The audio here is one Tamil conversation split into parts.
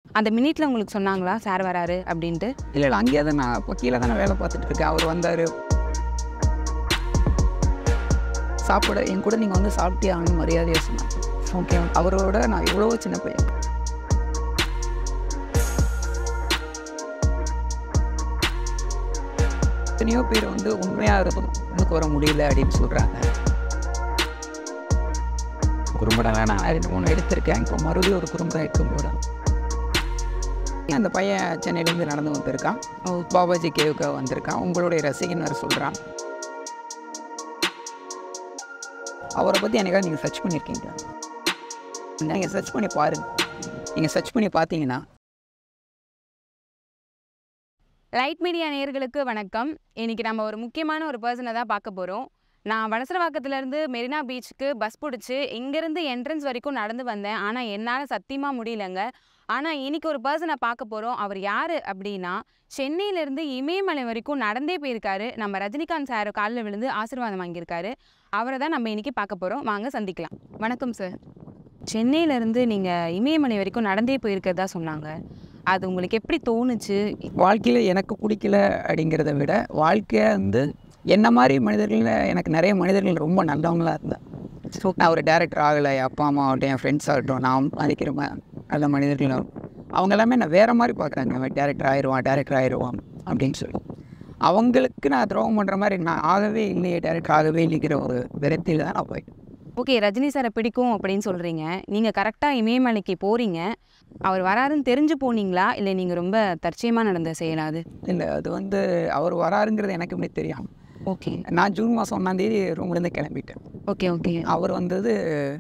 அந்த மினிட்ல உங்களுக்கு சொன்னாங்களா சார் வராரு அப்படின்ட்டு இல்லை இல்லை அங்கேயே தான் நான் இப்போ கீழே தானே வேலை பார்த்துட்டு இருக்கேன் அவர் வந்தார் சாப்பிட என் கூட நீங்கள் வந்து சாப்பிட்டே ஆகணும் மரியாதையாக சொன்னாங்க ஓகே அவரோட நான் இவ்வளோ சின்ன பையன் எத்தனையோ பேர் வந்து உண்மையாக இருக்கும் எனக்கு வர முடியல அப்படின்னு சொல்கிறாங்க குறும்படம்லாம் நான் ரெண்டு மூணு எடுத்திருக்கேன் இப்போ மறுபடியும் ஒரு குறும்படம் எடுக்கும் போது அந்த பையன் சென்னையிலேருந்து நடந்து வந்திருக்கான் ஓ. பாபாஜி கேவுக்கு வந்திருக்கான் உங்களுடைய ரசிகன் வேறு சொல்கிறான் அவரை பற்றி எனக்காக நீங்கள் சர்ச் பண்ணியிருக்கீங்க நீங்கள் சர்ச் பண்ணி பாருங்க நீங்கள் சர்ச் பண்ணி பார்த்தீங்கன்னா லைட் மீடியா நேயர்களுக்கு வணக்கம் இன்னைக்கு நம்ம ஒரு முக்கியமான ஒரு பர்சனை தான் பார்க்க போகிறோம் நான் வடசரவாக்கத்துலேருந்து மெரினா பீச்சுக்கு பஸ் பிடிச்சி இங்கேருந்து என்ட்ரன்ஸ் வரைக்கும் நடந்து வந்தேன் ஆனால் என்னால் சத்தியமாக முடியலங்க ஆனால் இன்னைக்கு ஒரு பர்சனை பார்க்க போகிறோம் அவர் யார் அப்படின்னா சென்னையிலேருந்து இமயமலை வரைக்கும் நடந்தே போயிருக்காரு நம்ம ரஜினிகாந்த் சார் காலில் விழுந்து ஆசீர்வாதம் வாங்கியிருக்காரு அவரை தான் நம்ம இன்னைக்கு பார்க்க போகிறோம் வாங்க சந்திக்கலாம் வணக்கம் சார் சென்னையிலேருந்து நீங்கள் இமயமலை வரைக்கும் நடந்தே போயிருக்கிறதா சொன்னாங்க அது உங்களுக்கு எப்படி தோணுச்சு வாழ்க்கையில் எனக்கு பிடிக்கல அப்படிங்கிறத விட வாழ்க்கையை வந்து என்ன மாதிரி மனிதர்கள் எனக்கு நிறைய மனிதர்கள் ரொம்ப நல்லவங்களா இருந்தேன் நான் ஒரு டேரக்டர் ஆகலை என் அப்பா அம்மா ஆகட்டும் என் ஃப்ரெண்ட்ஸ் ஆகட்டும் நான் மதிக்கிற ம- நல்ல மனிதர்கள் அவங்க எல்லாமே நான் வேறு மாதிரி பார்க்குறாங்க அவன் டேரக்டர் ஆயிடுவான் டேரக்டர் ஆயிடுவான் அப்படின்னு சொல்லி அவங்களுக்கு நான் துரோகம் பண்ணுற மாதிரி நான் ஆகவே இல்லையே டேரக்டர் ஆகவே இல்லைங்கிற ஒரு விரக்தியில் தான் நான் போயிட்டேன் ஓகே ரஜினி சாரை பிடிக்கும் அப்படின்னு சொல்கிறீங்க நீங்கள் கரெக்டாக இமயமலைக்கு போகிறீங்க அவர் வராருன்னு தெரிஞ்சு போனீங்களா இல்லை நீங்கள் ரொம்ப தற்சயமாக நடந்த செயலா அது இல்லை அது வந்து அவர் வராருங்கிறது எனக்கு எப்படி தெரியும் ஓகே நான் ஜூன் மாதம் ஒன்றாந்தேதி ரூம்லேருந்து கிளம்பிட்டேன் ஓகே ஓகே அவர் வந்தது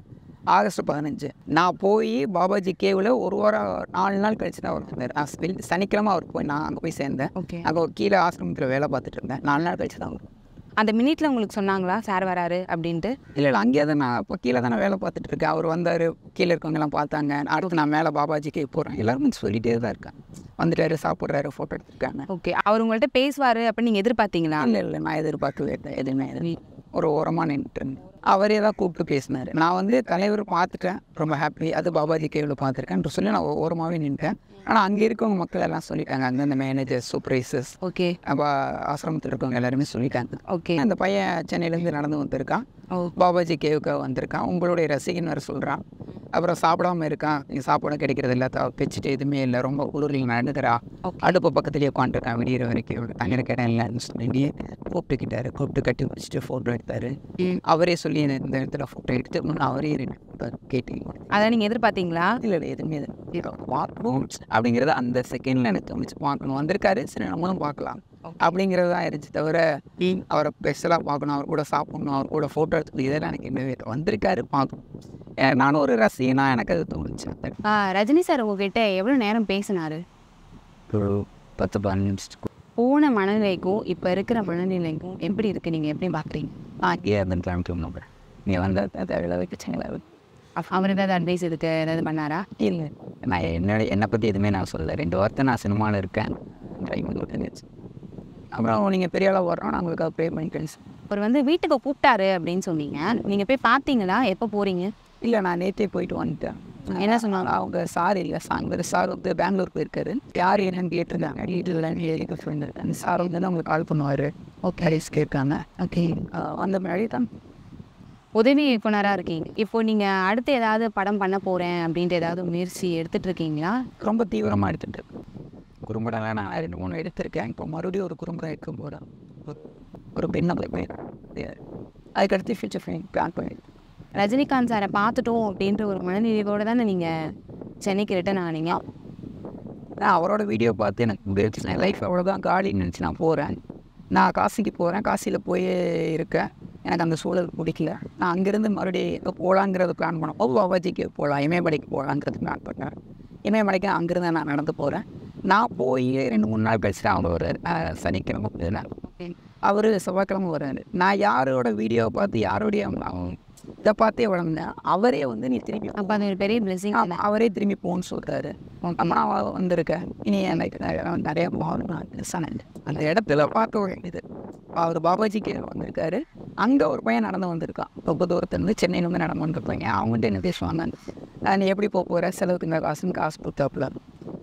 ஆகஸ்ட் பதினஞ்சு நான் போய் பாபாஜி கேவில் ஒரு வாரம் நாலு நாள் கழிச்சு தான் அவர் வந்தார் நான் வெள்ளி- சனிக்கிழமை அவர் போய் நான் அங்கே போய் சேர்ந்தேன் ஓகே அங்கே கீழே ஆசிரமத்தில் வேலை பார்த்துட்டு இருந்தேன் நாலு நாள் கழிச்சு தான் அவர் அந்த மினிட்ல உங்களுக்கு சொன்னாங்களா சார் வராரு அப்படின்ட்டு இல்லை இல்லை அங்கேயே தான் நான் இப்போ கீழே தானே வேலை பார்த்துட்டு இருக்கேன் அவர் வந்தார் கீழே இருக்கவங்கலாம் பார்த்தாங்க அடுத்து நான் மேலே பாபாஜி கே போகிறேன் எல்லாருமே சொல்லிகிட்டே தான் இருக்கேன் வந்துட்டாரு சாப்பிட்றாரு ஃபோட்டோ எடுத்துருக்காங்க ஓகே அவர் உங்கள்கிட்ட பேசுவார் அப்படின்னு நீங்கள் எதிர்பார்த்தீங்களா இல்லை இல்லை நான் எதிர்பார்க்கவே இல்லை எதுவுமே எதுவுமே ஒரு ஓரமாக நின்றுட்டு இருந்தேன் அவரே தான் கூப்பிட்டு பேசினார் நான் வந்து தலைவர் பார்த்துட்டேன் ரொம்ப ஹாப்பி அது பாபாஜி கேவில் பார்த்துருக்கேன் சொல்லி நான் ஓரமாகவே நின்றுட்டேன் ஆனால் அங்கே இருக்கவங்க மக்கள் எல்லாம் சொல்லிட்டாங்க அந்தந்த மேனேஜர் சூப்பர்வைசர்ஸ் ஓகே அப்போ ஆசிரமத்தில் இருக்கவங்க எல்லாருமே சொல்லிட்டாங்க ஓகே அந்த பையன் சென்னையிலேருந்து நடந்து வந்திருக்கான் ஓ பாபாஜி கேவுக்கு வந்திருக்கான் உங்களுடைய ரசிகன் வேறு சொல்கிறான் அப்புறம் சாப்பிடாம இருக்கான் நீ சாப்பாடு கிடைக்கிறது இல்லை த- வச்சுட்டு எதுவுமே இல்லை ரொம்ப குளிரில் நடந்துக்கிறா ஓகே அடுப்பு பக்கத்துலேயே உட்காந்துருக்கான் விடியிற வரைக்கும் தங்கிற இடம் இல்லைன்னு சொல்லி கூப்பிட்டுக்கிட்டாரு கூப்பிட்டு கட்டி வச்சுட்டு ஃபோட்டோ எடுத்தாரு ம். அவரே சொல்லி இந்த இந்த இடத்துல ஃபோட்டோ எடுத்து முன்ன அவரே ரெண்டு photo கேட்டு அதான் நீங்கள் எதிர்பார்த்தீங்களா இல்லை இல்லை எதுவுமே இது பார்க்கணும் அப்படிங்கிறது அந்த செகண்டில் எனக்கு தோணுச்சு பார்க்கணும் வந்திருக்காரு சரி நம்மளும் பார்க்கலாம் அப்படிங்கிறது தான் இருந்துச்சு தவிர அவரை ஸ்பெஷலாக பார்க்கணும் அவர் கூட சாப்பிடணும் அவர் கூட ஃபோட்டோ எடுத்துக்கணும் இதெல்லாம் எனக்கு என்ன வேறு வந்திருக்காரு பார்க்கணும் ஏன் நானும் ஒரு ரசிகனா எனக்கு அது தோணுச்சு ஆ, ரஜினி சார் உங்ககிட்ட எவ்வளோ நேரம் பேசினாரு ஒரு பத்து பதினஞ்சு நிமிஷத்துக்கு போன மனநிலைக்கும் இப்போ இருக்கிற மனநிலைக்கும் எப்படி இருக்கு நீங்கள் எப்படி பார்க்குறீங்க நான் அங்கேயே இருந்துட்டு நம்புறேன் நீ வந்தால் தேவையில்ல வைக்கச்சிங்களா அவர் ஏதாவது அட்வைஸ் இதுக்கு ஏதாவது பண்ணாரா இல்லை நான் என்னோட என்னை பற்றி எதுவுமே நான் சொல்லலை ரெண்டு வார்த்தை நான் சினிமாவில் இருக்கேன் ட்ரை பண்ணி அப்புறம் நீங்கள் பெரிய ஆளாக வர்றோம் நான் உங்களுக்கு ப்ரே பண்ணிக்கிறேன் அவர் வந்து வீட்டுக்கு கூப்பிட்டாரு அப்படின்னு சொன்னீங்க நீங்கள் போய் பார்த்தீங்களா எப்போ போகிறீங்க இல்லை நான் நேற்றே போயிட்டு வந்துட்டேன் என்ன சொன்னாங்க? அவங்க சார் இல்லை சார் வேறு சார் வந்து பெங்களூர் போயிருக்காரு யார் என்னன்னு கேட்டிருந்தாங்க வீட்டில் ஃப்ரெண்டு அந்த சார் வந்து உங்களுக்கு கால் பண்ணுவார் ஓகே ஹரிஸ் கேட்காங்க ஓகே அந்த மாதிரி தான் உதவி இயக்குனராக இருக்கீங்க இப்போ நீங்கள் அடுத்து ஏதாவது படம் பண்ண போகிறேன் அப்படின்ட்டு ஏதாவது முயற்சி எடுத்துட்டு இருக்கீங்களா ரொம்ப தீவிரமாக எடுத்துட்டு குறும்படம்லாம் நான் ரெண்டு மூணு எடுத்திருக்கேன் இப்போ மறுபடியும் ஒரு குறும்படம் எடுக்க போகிறேன் ஒரு பெண்ணை போய் அதுக்கடுத்து ஃபியூச்சர் பிளான் பண்ணி ரஜினிகாந்த் சாரை பார்த்துட்டோம் அப்படின்ற ஒரு மனநிறைவோடு தானே நீங்கள் சென்னைக்கு ரிட்டர்ன் ஆனீங்க நான் அவரோட வீடியோ பார்த்து எனக்கு முடிச்சு என் லைஃப் அவ்வளோதான் காலின்னு நினச்சி நான் போகிறேன் நான் காசிக்கு போகிறேன் காசியில் போய் இருக்கேன் எனக்கு அந்த சூழல் பிடிக்கல நான் அங்கேருந்து மறுபடியும் எங்கே போகலாங்கிறது பிளான் பண்ணேன் ஓ பாபாஜிக்கு போகலாம் இமயமலைக்கு போகலாங்கிறது பிளான் பண்ணேன் இமயமலைக்கு அங்கேருந்து நான் நடந்து போகிறேன் நான் போய் ரெண்டு மூணு நாள் கழிச்சு தான் அவங்க வர்றாரு அஹ் சனிக்கிழமை போயிருந்தேன் அவர் செவ்வாய்க்கிழமை வர்றாரு நான் யாரோட வீடியோவை பார்த்து யாரோடைய அவன் இதை பார்த்தே வளர்ந்தேன் அவரே வந்து நீ திரும்பி போ. அப்போ அது ஒரு பெரிய பிளெஸிங் ஆமா, அவரே திரும்பி போன்னு சொல்கிறாரு அம்மா நான் வந்திருக்கேன் இனி எனக்கு நிறைய- நிறைய போகணும் அந்த இடத்துல பார்க்க வேண்டியது அவர் பாபாஜிக்கு வந்திருக்காரு அங்கே ஒரு பையன் நடந்து வந்திருக்கான் ரொம்ப தூரத்துலேருந்து சென்னையிலேருந்து நடந்து வந்த பையன் அவங்ககிட்ட என்ன பேசுவாங்க "நான் நீ எப்படி போக போகிற செலவுக்கு இந்த காசுன்னு காசு கொடுத்தாப்புல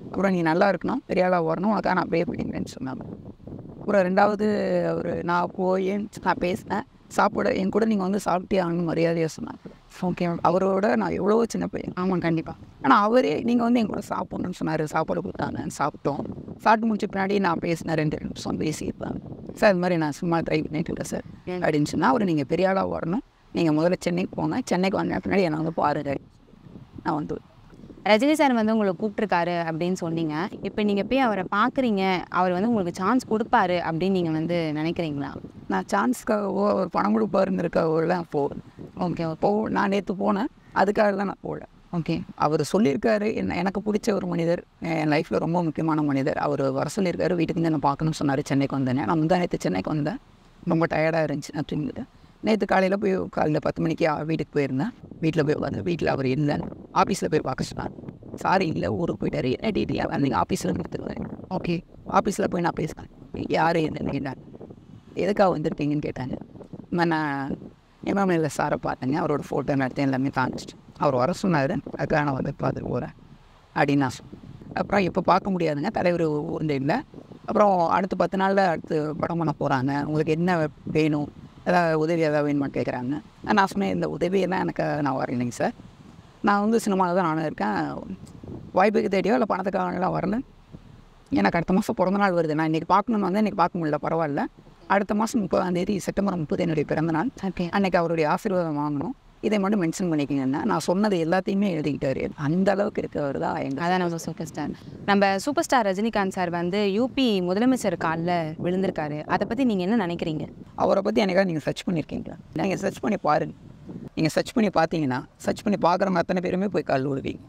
அப்புறம் நீ நல்லா இருக்கணும் பெரிய ஆளாக வரணும் உனக்காக நான் ப்ரே பண்ணிக்கிறேன்னு சொன்னாங்க அப்புறம் ரெண்டாவது ஒரு நான் போய் நான் பேசினேன் சாப்பிட என் கூட நீங்கள் வந்து சாப்பிட்டே ஆகணும் மரியாதையாக சொன்னாங்க ஓகே அவரோட நான் எவ்வளவோ சின்ன பையன் ஆமாம் கண்டிப்பாக ஆனால் அவரே நீங்கள் வந்து என் கூட சாப்பிடணும்னு சொன்னார் சாப்பாடு கொடுத்தாங்க சாப்பிட்டோம் சாப்பிட்டு முடிச்ச பின்னாடி நான் பேசினேன் ரெண்டு நிமிஷம் பேசியிருப்பாங்க சார் இது மாதிரி நான் சும்மா ட்ரை பண்ணிட்டு இருக்கேன் சார் அப்படின்னு சொன்னால் அவர் நீங்கள் பெரிய ஆளாக வரணும் நீங்கள் முதல்ல சென்னைக்கு போங்க சென்னைக்கு வந்த பின்னாடி என்னை வந்து பாருங்க நான் வந்து ரஜினி சார் வந்து உங்களை கூப்பிட்ருக்காரு அப்படின்னு சொன்னீங்க இப்போ நீங்கள் போய் அவரை பார்க்குறீங்க அவர் வந்து உங்களுக்கு சான்ஸ் கொடுப்பாரு அப்படின்னு நீங்கள் வந்து நினைக்கிறீங்களா நான் சான்ஸ்க்காகவோ அவர் பணம் கொடுப்பாருங்கிறக்காகலாம் போகிறேன் ஓகே போ நான் நேற்று போனேன் அதுக்காக தான் நான் போகல ஓகே அவர் சொல்லியிருக்காரு என்ன எனக்கு பிடிச்ச ஒரு மனிதர் என் லைஃப்பில் ரொம்ப முக்கியமான மனிதர் அவர் வர சொல்லியிருக்காரு வீட்டுக்கு வந்து நான் பார்க்கணும்னு சொன்னார் சென்னைக்கு வந்தேன் நான் முந்தா நேற்று சென்னைக்கு வந்தேன் ரொம்ப டயர்டாக இருந்துச்சு நான் தூங்கிட்டேன் நேற்று காலையில் போய் காலையில் பத்து மணிக்கு ஆ- வீட்டுக்கு போயிருந்தேன் வீட்டில் போய் உட்காந்து வீட்டில் அவர் இல்லை ஆஃபீஸில் போய் பார்க்க சொன்னார் சாரி இல்லை ஊருக்கு போயிட்டாரு என்ன டீட்டெயிலாக வந்தீங்க ஆஃபீஸில் கொடுத்துருவாரு ஓகே ஆஃபீஸில் போய் நான் பேசினேன் யார் என்னன்னு கேட்டாங்க எதுக்காக வந்திருக்கீங்கன்னு கேட்டாங்க இந்த மாதிரி நான் எம்எம்எல்ஏ சாரை பார்த்தேங்க அவரோட ஃபோட்டோ எடுத்து எல்லாமே காமிச்சிட்டு அவர் வர சொன்னார் அதுக்காக நான் வந்து பார்த்துட்டு போகிறேன் அப்படின்னு நான் சொன்னேன் அப்புறம் இப்போ பார்க்க முடியாதுங்க தலைவர் ஊர்ல இல்லை அப்புறம் அடுத்த பத்து நாளில் அடுத்து படம் பண்ண போகிறாங்க உங்களுக்கு என்ன வேணும் ஏதாவது உதவி ஏதாவது வேணுமான்னு கேட்குறாங்க நான் சொன்னேன் இந்த உதவியெல்லாம் எனக்கு நான் வரலைங்க சார் நான் வந்து சினிமாவில் தான் நானும் இருக்கேன் வாய்ப்புக்கு தேடியோ இல்லை பணத்துக்காகலாம் வரல எனக்கு அடுத்த மாதம் பிறந்த நாள் வருது நான் இன்றைக்கி பார்க்கணுன்னு வந்தேன் இன்றைக்கி பார்க்க முடியல பரவாயில்ல அடுத்த மாதம் முப்பதாம் தேதி செப்டம்பர் முப்பது என்னுடைய பிறந்த நாள் ஓகே அன்னைக்கு அவருடைய ஆசீர்வாதம் வாங்கணும் இதை மட்டும் மென்ஷன் பண்ணிக்கங்கன்னா நான் சொன்னது எல்லாத்தையுமே எழுதிக்கிட்டாரு அந்த அளவுக்கு இருக்கவர் தான் எங்கள் அதான் நம்ம சூப்பர் ஸ்டார் நம்ம சூப்பர் ஸ்டார் ரஜினிகாந்த் சார் வந்து யூபி முதலமைச்சர் காலில் விழுந்திருக்காரு அதை பற்றி நீங்கள் என்ன நினைக்கிறீங்க அவரை பற்றி எனக்காக நீங்கள் சர்ச் பண்ணியிருக்கீங்களா நீங்கள் சர்ச் பண்ணி பாருங்க நீங்கள் சர்ச் பண்ணி பார்த்தீங்கன்னா சர்ச் பண்ணி பார்க்குறவங்க அத்தனை பேருமே போய் கால் விடுவீங்க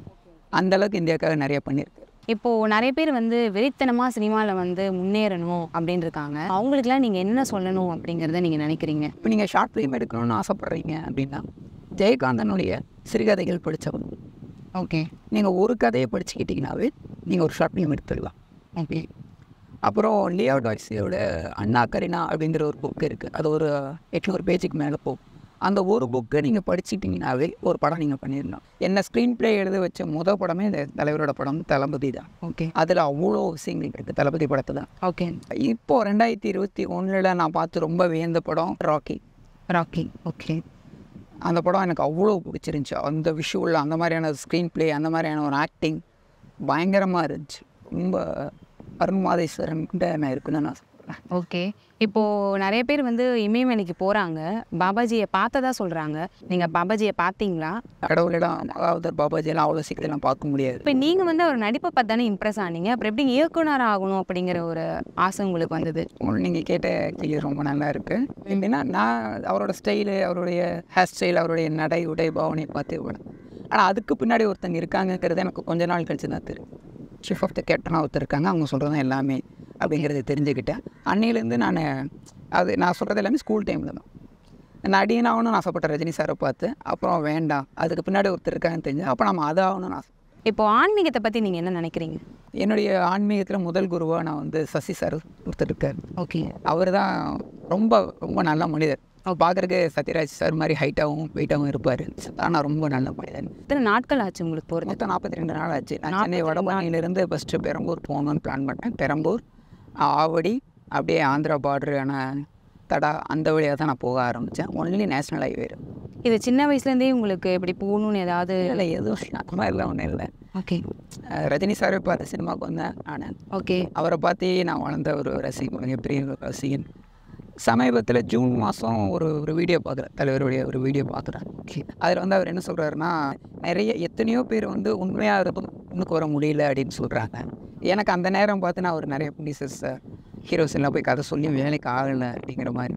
அந்த அளவுக்கு இந்தியாவுக்காக நிறைய பண்ணியிருக்காரு இப்போது நிறைய பேர் வந்து வெறித்தனமாக சினிமாவில் வந்து முன்னேறணும் அப்படின்னு இருக்காங்க அவங்களுக்குலாம் நீங்கள் என்ன சொல்லணும் அப்படிங்கிறத நீங்கள் நினைக்கிறீங்க இப்போ நீங்கள் ஷார்ட் ஃபிலிம் எடுக்கணும்னு ஆசைப்பட்றீங்க அப்படின்னா ஜெயகாந்தனுடைய சிறுகதைகள் படித்தவங்க ஓகே நீங்கள் ஒரு கதையை படிச்சுக்கிட்டிங்கனாவே நீங்கள் ஒரு ஷார்ட் ஃபிலிம் எடுத்துடலாம் ஓகே அப்புறம் லியோ டாய்ஸியோட அண்ணா கரினா அப்படிங்கிற ஒரு புக் இருக்குது அது ஒரு எட்நூறு பேஜுக்கு மேலே போகும் அந்த ஒரு புக்கை நீங்கள் படிச்சிட்டிங்கனாவே ஒரு படம் நீங்கள் பண்ணிடலாம் என்ன ஸ்க்ரீன் ப்ளே எழுத வச்ச முத படமே இந்த தலைவரோட படம் தளபதி தான் ஓகே அதில் அவ்வளோ விஷயங்கள் இருக்குது தளபதி படத்தை தான் ஓகே இப்போது ரெண்டாயிரத்தி இருபத்தி ஒன்றில் நான் பார்த்து ரொம்ப வியந்த படம் ராக்கி ராக்கி ஓகே அந்த படம் எனக்கு அவ்வளோ பிடிச்சிருந்துச்சி அந்த விஷுவல் அந்த மாதிரியான ஸ்க்ரீன் ப்ளே அந்த மாதிரியான ஒரு ஆக்டிங் பயங்கரமாக இருந்துச்சு ரொம்ப அருண் மாதேஸ்வரன் கிட்ட நான் இருக்குன்னு நான் சொல்கிறேன் ஓகே இப்போது நிறைய பேர் வந்து இமயமலைக்கு போகிறாங்க பாபாஜியை பார்த்ததா சொல்கிறாங்க நீங்கள் பாபாஜியை பார்த்தீங்களா கடவுளிடம் மகாவதர் பாபாஜியெல்லாம் அவ்வளோ சீக்கிரம் பார்க்க முடியாது இப்போ நீங்கள் வந்து அவர் நடிப்பை பார்த்து தானே இம்ப்ரெஸ் ஆனீங்க அப்புறம் எப்படி இயக்குனர் ஆகணும் அப்படிங்கிற ஒரு ஆசை உங்களுக்கு வந்தது நீங்கள் கேட்ட கேள்வி ரொம்ப நல்லா இருக்குது எப்படின்னா நான் அவரோட ஸ்டைலு அவருடைய ஹேர் ஸ்டைல் அவருடைய நடை உடை பாவனை பார்த்து விட ஆனால் அதுக்கு பின்னாடி ஒருத்தங்க இருக்காங்கங்கிறது எனக்கு கொஞ்ச நாள் கழிச்சு தான் தெரியும் சீஃப் ஆஃப் த கேப்டனாக ஒருத்தர் இருக்காங்க அவங்க சொல்கிறது தான் எல்லாமே அப்படிங்கிறத தெரிஞ்சுக்கிட்டேன் அன்னையிலேருந்து நான் அது நான் சொல்கிறது எல்லாமே ஸ்கூல் டைமில் தான் நடிகன் ஆகணும்னு ஆசைப்பட்ட ரஜினி சாரை பார்த்து அப்புறம் வேண்டாம் அதுக்கு பின்னாடி ஒருத்தர் இருக்காங்கன்னு தெரிஞ்சு அப்போ நம்ம அது ஆகணும்னு ஆசை இப்போ ஆன்மீகத்தை பற்றி நீங்கள் என்ன நினைக்கிறீங்க என்னுடைய ஆன்மீகத்தில் முதல் குருவாக நான் வந்து சசி சார் ஒருத்தர் இருக்கார் ஓகே அவர் தான் ரொம்ப ரொம்ப நல்ல மனிதர் பார்க்குறக்கு சத்யராஜ் சார் மாதிரி ஹைட்டாகவும் வெயிட்டாகவும் இருப்பார் ஆனால் ரொம்ப நல்ல மனிதன் எத்தனை நாட்கள் ஆச்சு உங்களுக்கு போகிறது மொத்தம் நாற்பத்தி ரெண்டு நாள் ஆச்சு நான் சென்னை வடபழனியிலேருந்து ஃபஸ்ட்டு பெரம்பூர் போகணும்னு பிளான் பண்ணேன் பெரம்பூர் ஆவடி அப்படியே ஆந்திரா பார்டரான தடா அந்த வழியாக தான் நான் போக ஆரம்பித்தேன் ஒன்லி நேஷ்னல் ஹைவே இது சின்ன வயசுலேருந்தே உங்களுக்கு இப்படி போகணும்னு ஏதாவது இல்லை எதுவும் அந்த மாதிரிலாம் ஒன்றும் இல்லை ஓகே அஹ் ரஜினி சாரை பார்த்து சினிமாவுக்கு வந்தேன் நான் ஓகே அவரை பார்த்தே நான் வளர்ந்த ஒரு ரசிகன் மிகப்பெரிய ஒரு ரசிகன் சமீபத்தில் ஜூன் மாதம் ஒரு ஒரு வீடியோ பார்க்குறேன் தலைவருடைய ஒரு வீடியோ பார்க்குறேன் அதில் வந்து அவர் என்ன சொல்கிறாருன்னா நிறைய எத்தனையோ பேர் வந்து உண்மையாக இருக்கும் முன்னுக்கு வர முடியல அப்படின்னு சொல்கிறாங்க எனக்கு அந்த நேரம் பார்த்து நான் ஒரு நிறைய ப்ரொடியூசர்ஸ் ஹீரோஸ் எல்லாம் போய் கதை சொல்லி வேலைக்கு ஆகலை அப்படிங்கிற மாதிரி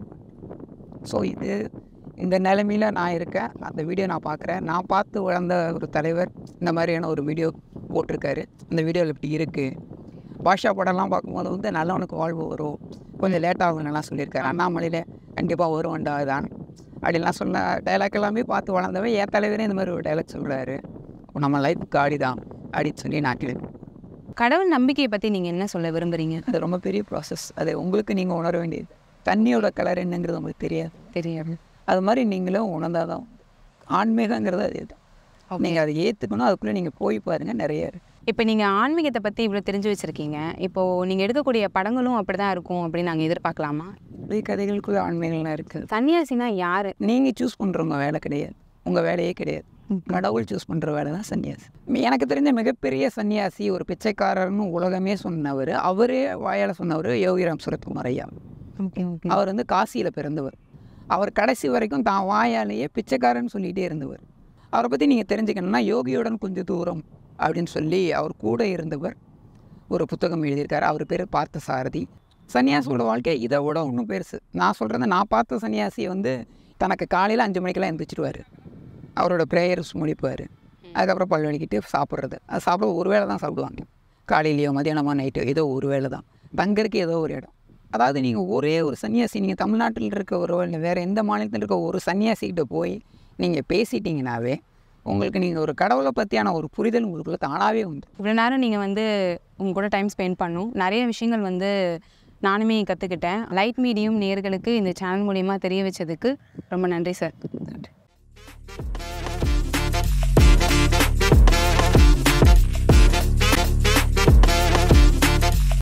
ஸோ இது இந்த நிலைமையில நான் இருக்கேன் அந்த வீடியோ நான் பார்க்குறேன் நான் பார்த்து வளர்ந்த ஒரு தலைவர் இந்த மாதிரியான ஒரு வீடியோ போட்டிருக்காரு அந்த வீடியோவில் இப்படி இருக்குது பாஷா படம்லாம் பார்க்கும்போது வந்து நல்லவனுக்கு வாழ்வு வரும் கொஞ்சம் லேட் ஆகும்னுலாம் சொல்லியிருக்காரு அண்ணாமலையில் கண்டிப்பாக வருவான்டா தான் அப்படின்லாம் சொல்ல டைலாக் எல்லாமே பார்த்து வளர்ந்தவன் என் தலைவரே இந்த மாதிரி ஒரு டைலாக் சொல்கிறாரு நம்ம லைஃப் காடி தான் அப்படின்னு சொல்லி நான் கேள்வி கடவுள் நம்பிக்கையை பற்றி நீங்கள் என்ன சொல்ல விரும்புகிறீங்க அது ரொம்ப பெரிய ப்ராசஸ் அது உங்களுக்கு நீங்கள் உணர வேண்டியது தண்ணியோட கலர் என்னங்கிறது உங்களுக்கு தெரியாது தெரியாது அது மாதிரி நீங்களும் உணர்ந்தாதான் ஆன்மீகங்கிறது அது தான் நீங்கள் அதை ஏற்றுக்கணும் அதுக்குள்ளே நீங்கள் போய் பாருங்கள் நிறைய இருக்கு இப்போ நீங்கள் ஆன்மீகத்தை பற்றி இவ்வளோ தெரிஞ்சு வச்சுருக்கீங்க இப்போது நீங்கள் எடுக்கக்கூடிய படங்களும் அப்படி தான் இருக்கும் அப்படின்னு நாங்கள் எதிர்பார்க்கலாமா நிறைய கதைகளுக்குள்ள ஆன்மீகம்லாம் இருக்குது சன்னியாசினா யார் நீங்கள் சூஸ் பண்ணுறவங்க வேலை கிடையாது உங்கள் வேலையே கிடையாது கடவுள் சூஸ் பண்ணுற வேலை தான் சன்னியாசி எனக்கு தெரிஞ்ச மிகப்பெரிய சன்னியாசி ஒரு பிச்சைக்காரர்னு உலகமே சொன்னவர் அவரே வாயால் சொன்னவர் யோகிராம் சுரத்குமார் ஐயா அவர் வந்து காசியில் பிறந்தவர் அவர் கடைசி வரைக்கும் தான் வாயாலேயே பிச்சைக்காரன்னு சொல்லிகிட்டே இருந்தவர் அவரை பற்றி நீங்கள் தெரிஞ்சுக்கணும்னா யோகியுடன் கொஞ்சம் தூரம் அப்படின்னு சொல்லி அவர் கூட இருந்தவர் ஒரு புத்தகம் எழுதியிருக்காரு அவர் பேர் பார்த்த சாரதி சன்னியாசியோட வாழ்க்கை இதை விட இன்னும் பெருசு நான் சொல்கிறது நான் பார்த்த சன்னியாசி வந்து தனக்கு காலையில் அஞ்சு மணிக்கெல்லாம் எழுந்திரிச்சிடுவார் அவரோட ப்ரேயர்ஸ் முடிப்பார் அதுக்கப்புறம் பல் வலிக்கிட்டு சாப்பிட்றது அது சாப்பிட ஒரு வேளை தான் சாப்பிடுவாங்க காலையிலையோ மதியானமோ நைட்டோ ஏதோ ஒரு வேளை தான் தங்கறதுக்கு ஏதோ ஒரு இடம் அதாவது நீங்கள் ஒரே ஒரு சன்னியாசி நீங்கள் தமிழ்நாட்டில் இருக்க ஒரு இல்லை வேறு எந்த மாநிலத்தில் இருக்க ஒரு சன்னியாசிக்கிட்ட போய் நீங்கள் பேசிட்டீங்கனாவே உங்களுக்கு நீங்கள் ஒரு கடவுளை பற்றியான ஒரு புரிதல் உங்களுக்குள்ள தானாகவே உண்டு இவ்வளோ நேரம் நீங்கள் வந்து உங்க கூட டைம் ஸ்பெண்ட் பண்ணும் நிறைய விஷயங்கள் வந்து நானுமே கற்றுக்கிட்டேன் லைட் மீடியம் நேர்களுக்கு இந்த சேனல் மூலிமா தெரிய வச்சதுக்கு ரொம்ப நன்றி சார் நன்றி